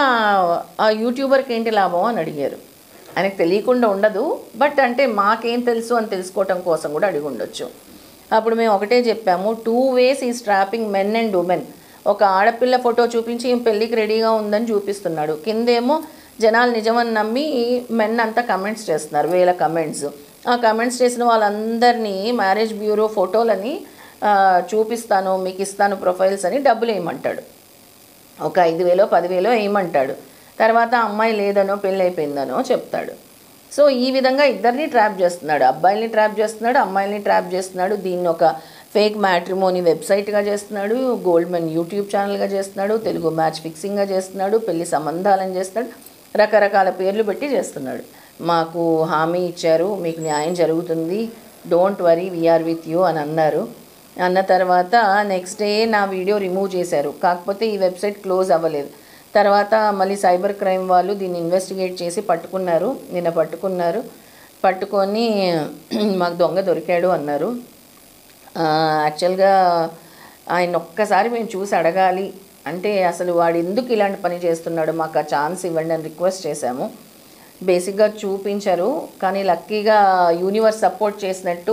ఆ యూట్యూబర్కి ఏంటి లాభం అని అడిగారు ఆయనకు తెలియకుండా ఉండదు బట్ అంటే మాకేం తెలుసు అని తెలుసుకోవటం కోసం కూడా అడిగి ఉండొచ్చు అప్పుడు మేము ఒకటే చెప్పాము టూ వేస్ ఈ స్ట్రాపింగ్ మెన్ అండ్ ఉమెన్ ఒక ఆడపిల్ల ఫోటో చూపించి ఈమె పెళ్ళికి రెడీగా ఉందని చూపిస్తున్నాడు కిందేమో జనాలు నిజమని నమ్మి మెన్ అంతా కమెంట్స్ చేస్తున్నారు వేల కమెంట్స్ ఆ కమెంట్స్ చేసిన వాళ్ళందరినీ మ్యారేజ్ బ్యూరో ఫోటోలని ఆ, చూపిస్తాను మీకు ఇస్తాను ప్రొఫైల్స్ అని డబ్బులు వేయమంటాడు ఒక ఐదు వేలో పదివేలో వేయమంటాడు తర్వాత అమ్మాయి లేదనో పెళ్ళి అయిపోయిందనో చెప్తాడు సో ఈ విధంగా ఇద్దరిని ట్రాప్ చేస్తున్నాడు అబ్బాయిల్ని ట్రాప్ చేస్తున్నాడు అమ్మాయిల్ని ట్రాప్ చేస్తున్నాడు దీన్ని ఒక ఫేక్ మ్యాట్రిమోని వెబ్సైట్గా చేస్తున్నాడు గోల్డ్ మెన్ యూట్యూబ్ ఛానల్గా చేస్తున్నాడు తెలుగు మ్యాచ్ ఫిక్సింగ్గా చేస్తున్నాడు పెళ్లి సంబంధాలను చేస్తున్నాడు రకరకాల పేర్లు పెట్టి చేస్తున్నాడు మాకు హామీ ఇచ్చారు మీకు న్యాయం జరుగుతుంది don't worry we're with you అని అన్నారు అన్న తర్వాత నెక్స్ట్ డే నా వీడియో రిమూవ్ చేశారు కాకపోతే ఈ వెబ్సైట్ క్లోజ్ అవ్వలేదు తర్వాత మళ్ళీ సైబర్ క్రైమ్ వాళ్ళు దీన్ని ఇన్వెస్టిగేట్ చేసి పట్టుకున్నారు నిన్న పట్టుకున్నారు పట్టుకొని మాకు దొంగ దొరికాడు అన్నారు ఆ, యాక్చువల్గా ఆయన ఒక్కసారి మేము చూసి అడగాలి అంటే అసలు వాడు ఎందుకు ఇలాంటి పని చేస్తున్నాడు మాకు ఆ ఛాన్స్ ఇవ్వండి అని రిక్వెస్ట్ చేశాము బేసిక్గా చూపించారు కానీ లక్కీగా యూనివర్స్ సపోర్ట్ చేసినట్టు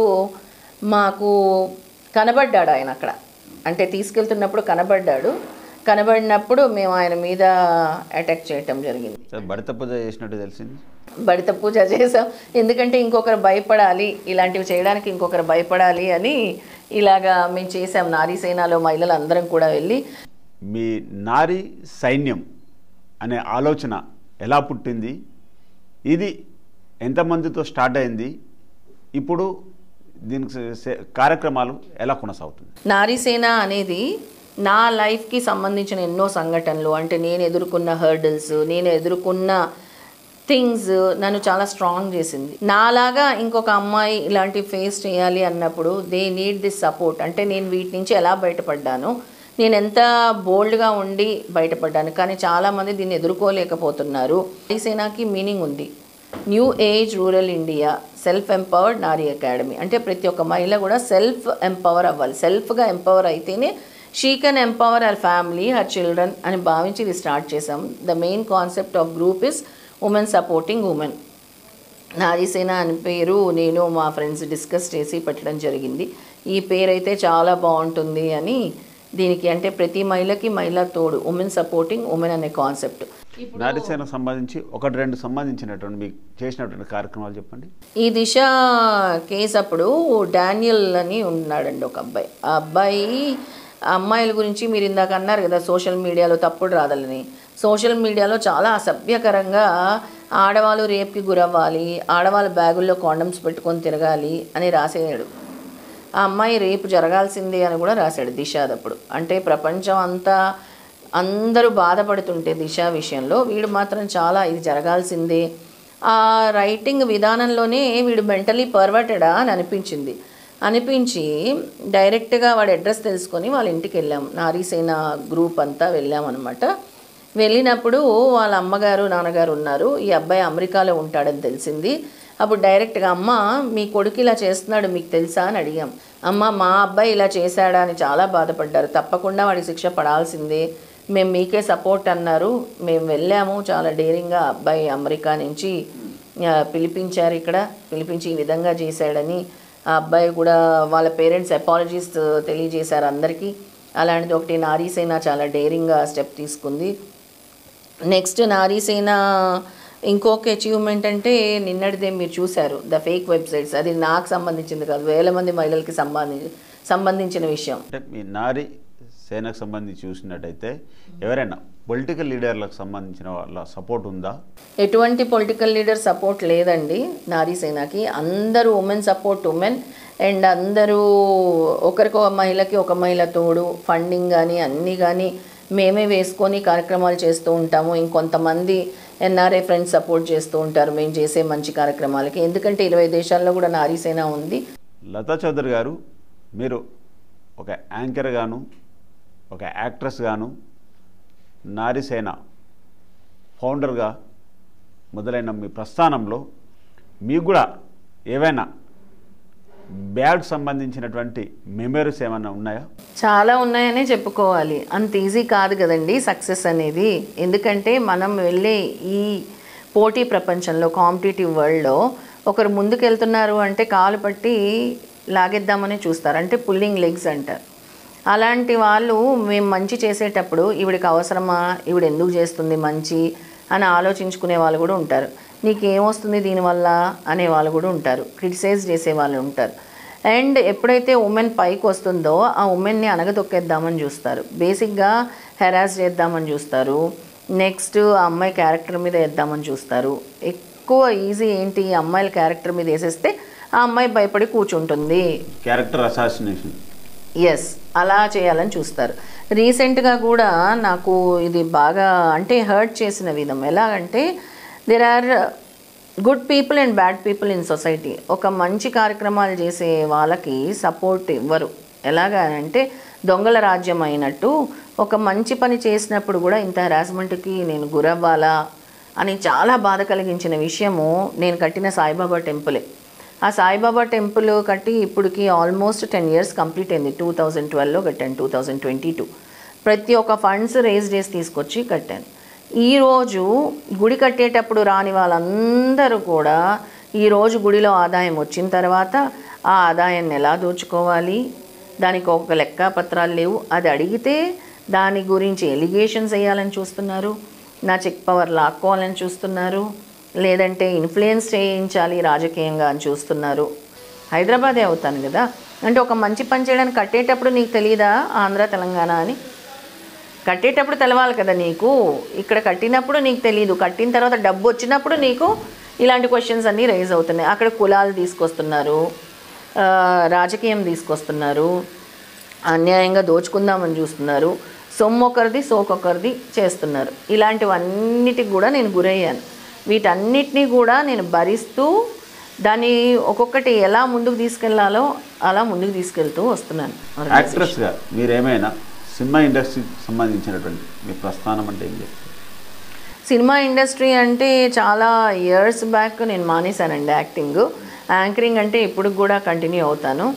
మాకు కనబడ్డాడు ఆయన అక్కడ అంటే తీసుకెళ్తున్నప్పుడు కనబడ్డాడు కనబడినప్పుడు మేము ఆయన మీద అటాక్ చేయటం జరిగింది సార్ భర్త పూజ చేసినట్టు తెలిసింది బడిత పూజ చేసాం ఎందుకంటే ఇంకొకరు భయపడాలి ఇలాంటివి చేయడానికి ఇంకొకరు భయపడాలి అని ఇలాగా మేము చేసాం నారీ సేనలో మహిళలు అందరం కూడా వెళ్ళి మీ నారీ సైన్యం అనే ఆలోచన ఎలా పుట్టింది ఇది ఎంతమందితో స్టార్ట్ అయింది ఇప్పుడు దీనికి సే- సే- కార్యక్రమాలు ఎలా కొనసాగుతుంది నారీసేన అనేది నా లైఫ్కి సంబంధించిన ఎన్నో సంఘటనలు అంటే నేను ఎదుర్కొన్న హర్డిల్స్ నేను ఎదుర్కొన్న థింగ్స్ నన్ను చాలా స్ట్రాంగ్ చేసింది నాలాగా ఇంకొక అమ్మాయి ఇలాంటి ఫేస్ చేయాలి అన్నప్పుడు దే నీడ్ దిస్ సపోర్ట్ అంటే నేను వీటి నుంచి ఎలా బయటపడ్డాను నేను ఎంత బోల్డ్గా ఉండి బయటపడ్డాను కానీ చాలామంది దీన్ని ఎదుర్కోలేకపోతున్నారు నారీసేనకి మీనింగ్ ఉంది new age rural India self empowered Nari academy అంటే ప్రతి ఒక్క మహిళ కూడా సెల్ఫ్ ఎంపవర్ అవ్వాలి సెల్ఫ్గా ఎంపవర్ అయితేనే she can empower her family her children అని భావించి ఇది స్టార్ట్ చేసాం the main concept of group is women supporting women Narisena అని పేరు నేను మా ఫ్రెండ్స్ డిస్కస్ చేసి పెట్టడం జరిగింది ఈ పేరు అయితే చాలా బాగుంటుంది అని దీనికి అంటే ప్రతి మహిళకి మహిళ తోడు ఉమెన్ సపోర్టింగ్ ఉమెన్ అనే కాన్సెప్ట్ నారీసేనకు సంబంధించి ఒకటి రెండు సంబంధించినటువంటి మీకు చేసినటువంటి కార్యక్రమాలు చెప్పండి ఈ దిశ కేసు అప్పుడు డానియల్ అని ఉన్నాడండి ఒక అబ్బాయి ఆ అబ్బాయి ఆ అమ్మాయిల గురించి మీరు ఇందాక అన్నారు కదా సోషల్ మీడియాలో తప్పుడు రాదలని సోషల్ మీడియాలో చాలా అసభ్యకరంగా ఆడవాళ్ళు రేప్కి గురవ్వాలి ఆడవాళ్ళ బ్యాగుల్లో కాండమ్స్ పెట్టుకొని తిరగాలి అని రాసేయాడు ఆ అమ్మాయి రేపు జరగాల్సిందే అని కూడా రాశాడు దిశ అదప్పుడు అంటే ప్రపంచం అంతా అందరూ బాధపడుతుంటే దిశ విషయంలో వీడు మాత్రం చాలా ఇది జరగాల్సిందే ఆ రైటింగ్ విధానంలోనే వీడు మెంటలీ పర్వర్టెడా అని అనిపించింది అనిపించి డైరెక్ట్గా వాడి అడ్రస్ తెలుసుకొని వాళ్ళ ఇంటికి వెళ్ళాం నారీసేన గ్రూప్ అంతా వెళ్ళామన్నమాట వెళ్ళినప్పుడు వాళ్ళ అమ్మగారు నాన్నగారు ఉన్నారు ఈ అబ్బాయి అమెరికాలో ఉంటాడని తెలిసింది అప్పుడు డైరెక్ట్గా అమ్మ మీ కొడుకు ఇలా చేస్తున్నాడు మీకు తెలుసా అని అడిగాం అమ్మ మా అబ్బాయి ఇలా చేశాడా అని చాలా బాధపడ్డారు తప్పకుండా వాడికి శిక్ష పడాల్సిందే మేము మీకే సపోర్ట్ అన్నారు మేము వెళ్ళాము చాలా డేరింగ్గా అబ్బాయి అమెరికా నుంచి ఆ, పిలిపించారు ఇక్కడ పిలిపించి ఈ విధంగా చేశాడని ఆ అబ్బాయి కూడా వాళ్ళ పేరెంట్స్ అపాలజీస్ తెలియజేశారు అందరికీ అలాంటిది ఒకటి నారీసేన చాలా డేరింగ్గా స్టెప్ తీసుకుంది నెక్స్ట్ నారీసేన ఇంకొక అచీవ్మెంట్ అంటే నిన్నటిదే మీరు చూశారు ద ఫేక్ వెబ్సైట్స్ అది నాకు సంబంధించింది కాదు వేల మంది మహిళలకి సంబంధించి సంబంధించిన విషయం అంటే మీ నారి సేనకు సంబంధించి చూసినట్టయితే ఎవరైనా పొలిటికల్ లీడర్లకు సంబంధించిన వాళ్ళ సపోర్ట్ ఉందా ఎటువంటి పొలిటికల్ లీడర్ సపోర్ట్ లేదండి నారీసేనకి అందరూ ఉమెన్ సపోర్ట్ ఉమెన్ అండ్ అందరూ ఒకరికి ఒక మహిళకి ఒక మహిళ తోడు ఫండింగ్ కానీ అన్నీ కానీ మేమే వేసుకొని కార్యక్రమాలు చేస్తూ ఉంటాము ఇంకొంతమంది ఎన్ఆర్ఐ ఫ్రెండ్స్ సపోర్ట్ చేస్తూ ఉంటారు మేము చేసే మంచి కార్యక్రమాలకి ఎందుకంటే ఇరవై దేశాల్లో కూడా నారీసేన ఉంది లతా చౌదరి గారు మీరు ఒక యాంకర్ గాను ఒక యాక్ట్రెస్ గాను నారిసేన ఫౌండర్గా మొదలైన మీ ప్రస్థానంలో మీకు కూడా ఏవైనా బ్యాడ్ సంబంధించినటువంటి మెమరీస్ ఏమైనా ఉన్నాయా చాలా ఉన్నాయనే చెప్పుకోవాలి అంత ఈజీ కాదు కదండి సక్సెస్ అనేది ఎందుకంటే మనం వెళ్ళే ఈ పోటీ ప్రపంచంలో కాంపిటేటివ్ వరల్డ్లో ఒకరు ముందుకు వెళ్తున్నారు అంటే కాలు పట్టి లాగేద్దామని చూస్తారు అంటే పుల్లింగ్ లెగ్స్ అంటారు అలాంటి వాళ్ళు మేము మంచి చేసేటప్పుడు ఈవిడికి అవసరమా ఈవిడ ఎందుకు చేస్తుంది మంచి అని ఆలోచించుకునే వాళ్ళు కూడా ఉంటారు నీకు ఏమొస్తుంది దీనివల్ల అనే వాళ్ళు కూడా ఉంటారు క్రిటిసైజ్ చేసే వాళ్ళు ఉంటారు అండ్ ఎప్పుడైతే ఉమెన్ పైకి వస్తుందో ఆ ఉమెన్ని అనగదొక్కేద్దామని చూస్తారు బేసిక్గా హెరాస్ చేద్దామని చూస్తారు నెక్స్ట్ ఆ అమ్మాయి క్యారెక్టర్ మీద వేద్దామని చూస్తారు ఎక్కువ ఈజీ ఏంటి ఈ అమ్మాయిల క్యారెక్టర్ మీద వేసేస్తే ఆ అమ్మాయి భయపడి కూర్చుంటుంది క్యారెక్టర్ అసాసినేషన్ ఎస్ అలా చేయాలని చూస్తారు రీసెంట్గా కూడా నాకు ఇది బాగా అంటే హర్ట్ చేసిన విధం ఎలాగంటే there are good people and bad people in society ఒక మంచి కార్యక్రమాలు చేసే వాళ్ళకి సపోర్ట్ ఇవ్వరు ఎలాగా అంటే దొంగల రాజ్యం అయినట్టు ఒక మంచి పని చేసినప్పుడు కూడా ఇంత హెరాస్మెంట్కి నేను గురవ్వాలా అని చాలా బాధ కలిగించిన విషయము నేను కట్టిన సాయిబాబా టెంపులే ఆ సాయిబాబా టెంపుల్ కట్టి ఇప్పటికి ఆల్మోస్ట్ టెన్ ఇయర్స్ కంప్లీట్ అయింది టూ థౌజండ్ ట్వెల్వ్లో కట్టాను టూ థౌజండ్ ట్వంటీ టూ ప్రతి ఒక్క ఫండ్స్ రేజ్ చేసి తీసుకొచ్చి కట్టాను ఈరోజు గుడి కట్టేటప్పుడు రాని వాళ్ళందరూ కూడా ఈరోజు గుడిలో ఆదాయం వచ్చిన తర్వాత ఆ ఆదాయాన్ని ఎలా దోచుకోవాలి దానికి ఒక లెక్క పత్రాలు లేవు అది అడిగితే దాని గురించి ఎలిగేషన్స్ వేయాలని చూస్తున్నారు నా చెక్ పవర్ లాక్కోవాలని చూస్తున్నారు లేదంటే ఇన్ఫ్లుయెన్స్ చేయించాలి రాజకీయంగా అని చూస్తున్నారు హైదరాబాదే అవుతాను కదా అంటే ఒక మంచి పని చేయడానికి కట్టేటప్పుడు నీకు తెలియదా ఆంధ్ర తెలంగాణ అని కట్టేటప్పుడు తెలవాలి కదా నీకు ఇక్కడ కట్టినప్పుడు నీకు తెలియదు కట్టిన తర్వాత డబ్బు వచ్చినప్పుడు నీకు ఇలాంటి క్వశ్చన్స్ అన్నీ రైజ్ అవుతున్నాయి అక్కడ కులాలు తీసుకొస్తున్నారు ఆ, రాజకీయం తీసుకొస్తున్నారు అన్యాయంగా దోచుకుందామని చూస్తున్నారు సొమ్ము ఒకరిది సోకొకరిది చేస్తున్నారు ఇలాంటివన్నిటికి కూడా నేను గురయ్యాను వీటన్నిటినీ కూడా నేను భరిస్తూ దాన్ని ఒక్కొక్కటి ఎలా ముందుకు తీసుకెళ్లాలో అలా ముందుకు తీసుకెళ్తూ వస్తున్నాను యాక్ట్రెస్గా మీరేమైనా సినిమా ఇండస్ట్రీకి సంబంధించినటువంటి మీ ప్రస్థానం అంటే ఏం చెప్తారు సినిమా ఇండస్ట్రీ అంటే చాలా ఇయర్స్ బ్యాక్ నేను మానేశానండి యాక్టింగ్ యాంకరింగ్ అంటే ఇప్పుడు కూడా కంటిన్యూ అవుతాను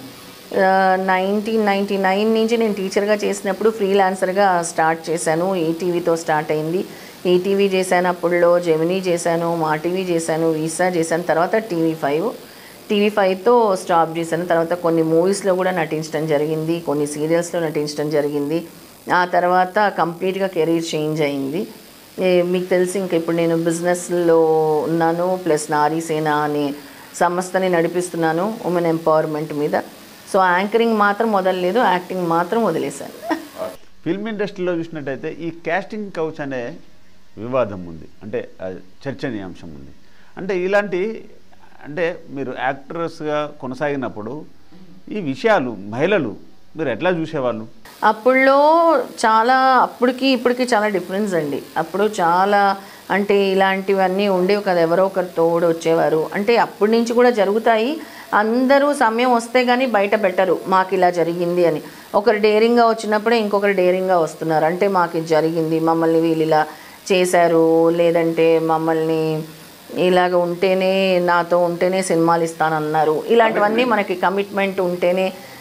నైన్టీన్ నైంటీ నైన్ నుంచి నేను టీచర్గా చేసినప్పుడు ఫ్రీలాన్సర్గా స్టార్ట్ చేశాను ఈటీవీతో స్టార్ట్ అయింది ఈటీవీ చేశాను అప్పుడులో జెమినీ చేశాను మా టీవీ చేశాను వీసా చేశాను తర్వాత టీవీ ఫైవ్ టీవీ ఫైవ్తో స్టాప్ చేశాను తర్వాత కొన్ని మూవీస్లో కూడా నటించడం జరిగింది కొన్ని సీరియల్స్లో నటించడం జరిగింది ఆ తర్వాత కంప్లీట్గా కెరీర్ చేంజ్ అయింది ఏ, మీకు తెలిసి ఇంక ఇప్పుడు నేను బిజినెస్లో ఉన్నాను ప్లస్ నారీసేన అనే సంస్థని నడిపిస్తున్నాను ఉమెన్ ఎంపవర్మెంట్ మీద సో యాంకరింగ్ మాత్రం వదలలేదు యాక్టింగ్ మాత్రం వదిలేశాను ఫిల్మ్ ఇండస్ట్రీలో చూసినట్టయితే ఈ కాస్టింగ్ కౌచ్ అనే వివాదం ఉంది అంటే అది చర్చనీయాంశం ఉంది అంటే ఇలాంటి అంటే మీరు యాక్ట్రెస్గా కొనసాగినప్పుడు ఈ విషయాలు మహిళలు మీరు ఎట్లా చూసేవాళ్ళు అప్పుడులో చాలా అప్పటికి ఇప్పటికి చాలా డిఫరెన్స్ అండి అప్పుడు చాలా అంటే ఇలాంటివన్నీ ఉండేవి కదా ఎవరో ఒకరు తోడు వచ్చేవారు అంటే అప్పటి నుంచి కూడా జరుగుతాయి అందరూ సమయం వస్తే కానీ బయట పెట్టరు మాకు ఇలా జరిగింది అని ఒకరు డేరింగ్గా వచ్చినప్పుడే ఇంకొకరు డేరింగ్గా వస్తున్నారు అంటే మాకు ఇది జరిగింది మమ్మల్ని వీళ్ళు ఇలా చేశారు లేదంటే మమ్మల్ని ఇలాగ ఉంటేనే నాతో ఉంటేనే సినిమాలు ఇస్తానన్నారు ఇలాంటివన్నీ మనకి కమిట్మెంట్ ఉంటేనే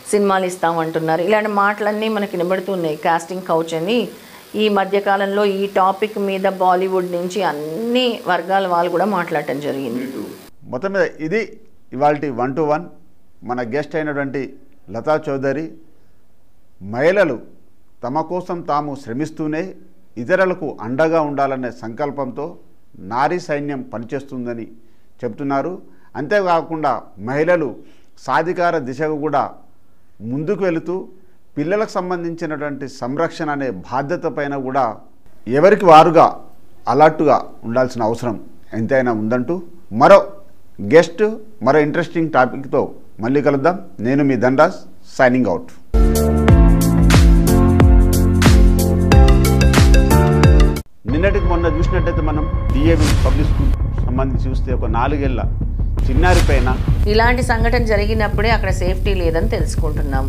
సినిమాలు ఇస్తామంటున్నారు ఇలాంటి మాటలన్నీ మనకి నిబడుతున్నాయి కాస్టింగ్ కౌచ్ అని ఈ మధ్యకాలంలో ఈ టాపిక్ మీద బాలీవుడ్ నుంచి అన్ని వర్గాల వాళ్ళు కూడా మాట్లాడటం జరిగింది మొత్తం మీద ఇది ఇవాళ వన్ టు వన్ మన గెస్ట్ అయినటువంటి లతా చౌదరి మహిళలు తమ కోసం తాము శ్రమిస్తూనే ఇతరులకు అండగా ఉండాలనే సంకల్పంతో నారీ సైన్యం పనిచేస్తుందని చెప్తున్నారు అంతేకాకుండా మహిళలు సాధికార దిశగా కూడా ముందుకు వెళుతూ పిల్లలకు సంబంధించినటువంటి సంరక్షణ అనే బాధ్యత పైన కూడా ఎవరికి వారుగా అలర్ట్గా ఉండాల్సిన అవసరం ఎంతైనా ఉందంటూ మరో గెస్ట్ మరో ఇంట్రెస్టింగ్ టాపిక్తో మళ్ళీ కలుద్దాం నేను మీ ధనరాజ్ సైనింగ్ అవుట్ నిన్నటికి మొన్న చూసినట్టయితే మనం డిఏవి పబ్లిక్ స్కూల్ సంబంధించి చూస్తే ఒక నాలుగేళ్ల చిన్నారి పైన ఇలాంటి సంఘటన జరిగినప్పుడే అక్కడ సేఫ్టీ లేదని తెలుసుకుంటున్నాం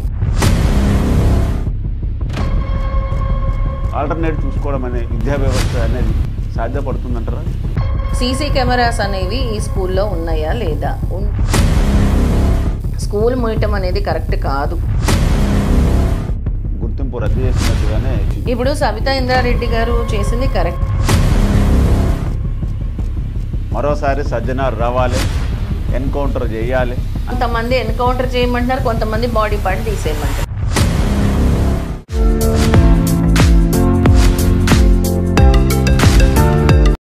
ఆల్టర్నేట్ చూసుకోవడం అనే విద్యా వ్యవస్థ అనేది సాధ్యపడుతుందంటారా సీసీ కెమెరాస్ అనేవి ఈ స్కూల్లో ఉన్నాయా లేదా ఉన్- స్కూల్ ముయటం అనేది కరెక్ట్ కాదు గుర్తింపు రద్దు చేసినట్టుగానే ఇప్పుడు సవితా ఇంద్రారెడ్డి గారు చేసింది కరెక్ట్ మరోసారి సజ్జనార్ రావాలి ఎన్కౌంటర్ చేయాలి కొంతమంది ఎన్కౌంటర్ చేయమంటున్నారు కొంతమంది బాడీ పార్ట్ తీసేయమంటారు